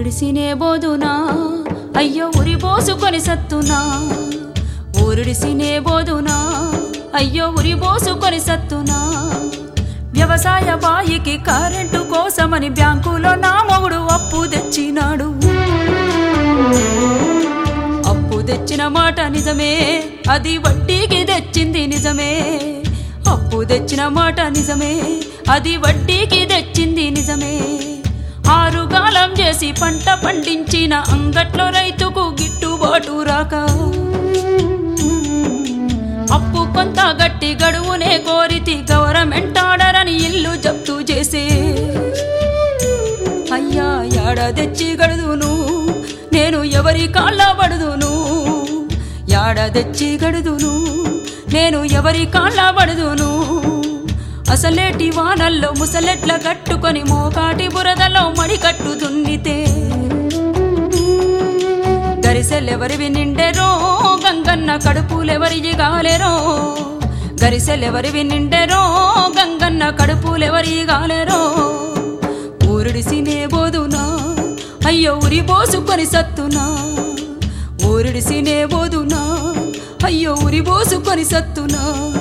ఊరిడిసినే బోదునా అయ్యో ఉరి పోసుకొని సత్తునా ఊరిడిసినే బోదునా అయ్యో ఉరి పోసుకొని సత్తునా వ్యవసాయ బాయికి కరెంటు కోసమని బ్యాంకులో నా మొగుడు అప్పు తెచ్చినాడు అప్పు తెచ్చిన మాట నిజమే అది వడ్డీకి తెచ్చింది నిజమే అప్పు తెచ్చిన మాట నిజమే అది వడ్డీకి తెచ్చింది నిజమే ఆరుగాలం చేసి పంట పండించిన అంగట్లో రైతుకు గిట్టుబాటు రాక అప్పు కొంత గట్టి గడువునే కోరితి గవర్నమెంట్ ఆర్డర్ అని ఇల్లు జప్తు చేసే అయ్యా యాడ తెచ్చి గడుదును నేను ఎవరి కాళ్ళ పడుదును యాడ తెచ్చి గడుదును నేను ఎవరి కాళ్ళ పడుదును అసలేటి వానల్లో ముసలెట్ల కట్టుకొని మోకాటి బురదలో మడి కట్టు దున్నితే గరిసెలెవరివి నిండెరో గంగన్న కడుపులెవరి గాలెరో గరిసెలెవరివి నిండెరో గంగన్న కడుపులెవరి గాలెరో ఊరిడిసినే బోదునా అయ్యో ఉరి పోసుకొని సత్తునా ఊరిడిసినే బోదునా అయ్యో ఉరి పోసుకొని సత్తునా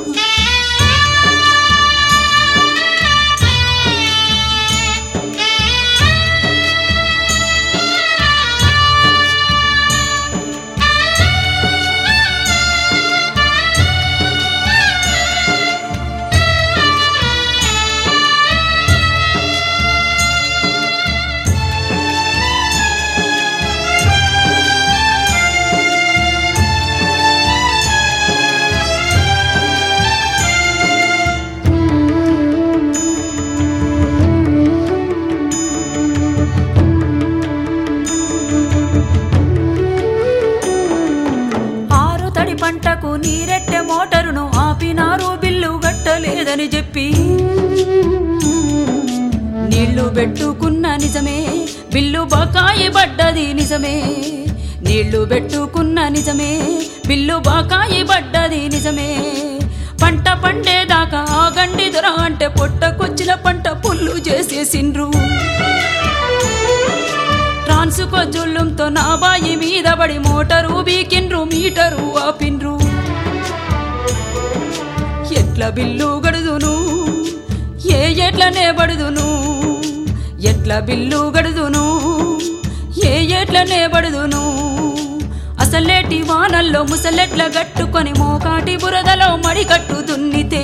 ఆరు తడి పంటకు నీరెట్టె మోటరును ఆపినారు బిల్లు గట్టలేదని చెప్పి నీళ్లు పెట్టుకున్న నిజమే బిల్లు బకాయి పడ్డది నిజమే నీళ్లు పెట్టుకున్న నిజమే బిల్లు బకాయి పడ్డది నిజమే పంట పండేదాకా ఆగండి దొర అంటే పొట్టకొచ్చిన పంట పుల్లు చేసేసిండ్రు ట్రాన్సుకో జుల్లంతో నా బాయి మీద పడి మోటరు బీకిండ్రు మీటరు ఆపిండ్రు ఎట్ల బిల్లు గడుదును ఏ ఎట్లనే పడుదును ఎట్ల బిల్లు గడుదును ఏ ఎట్లనే పడుదును అసలేటి వానల్లో ముసలెట్ల గట్టుకొని మోకాటి బురదలో మడి కట్టు దున్నితే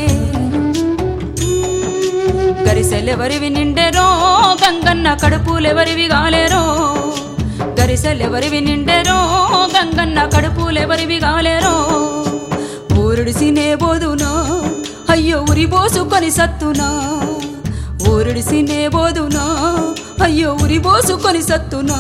గరిసెలెవరివి నిండెరో గంగన్న కడుపులెవరివి గాలేరో గరిసెలెవరివి నిండెరో గంగన్న కడుపులెవరివి గాలేరో ఊరుడిసినే బోదునా అయ్యో ఉరి పోసుకొని సత్తునా ఊరుడిసినే బోదునా అయ్యో ఉరి పోసుకొని సత్తునా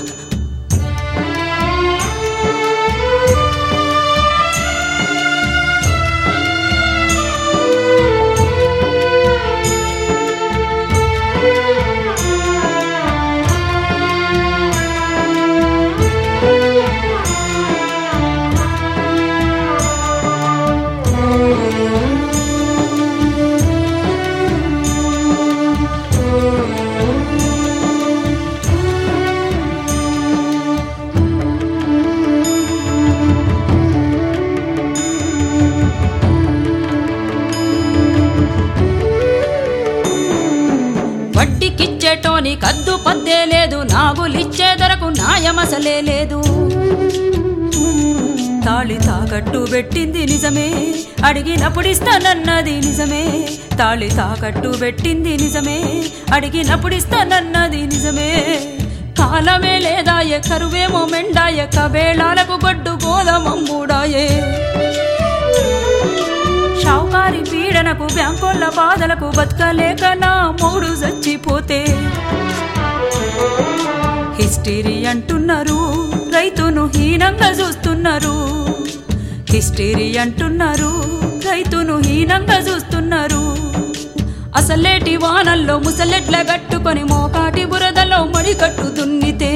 వడ్డీకిచ్చేటోని కద్దు పద్దే లేదు నాగులిచ్చే ధరకు న్యాయమసలే లేదు తాళి తాకట్టు పెట్టింది నిజమే అడిగినప్పుడిస్తానన్నది నిజమే తాళి తాకట్టు పెట్టింది నిజమే అడిగినప్పుడిస్తానన్నది నిజమే కాలమే లేదాయే కరువేమో మెండాయే కవేళాలకు గొడ్డు గోదమమ్ముడాయే షావుకారి పీడనకు బ్యాంకోళ్ళ బాధలకు బతకలేక నా మూడు చచ్చిపోతే హిస్టరీ అంటున్నారు రైతును హీనంగా చూస్తున్నారు హిస్టరీ అంటున్నారు రైతును హీనంగా చూస్తున్నారు అసలేటి వానల్లో ముసలెట్ల గట్టుకొని మోకాటి బురదలో మడి కట్టు దున్నితే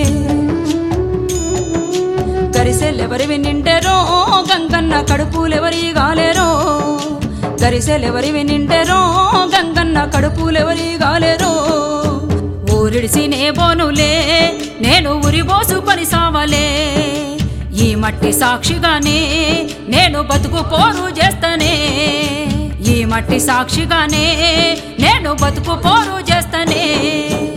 గరిసెలెవరివి నిండెరో గంగన్న కడుపులెవరి గాలేరో గరిసెలెవరివి నిండెరో గంగన్న కడుపులెవరి గాలేరో ఊరి ఊరిడిసినే బోనులే నేను ఉరిబోసుకొని సావలే ఈ మట్టి సాక్షిగానే నేను బతుకు పోరు చేస్తానే ఈ మట్టి సాక్షిగానే నేను బతుకు పోరు చేస్తానే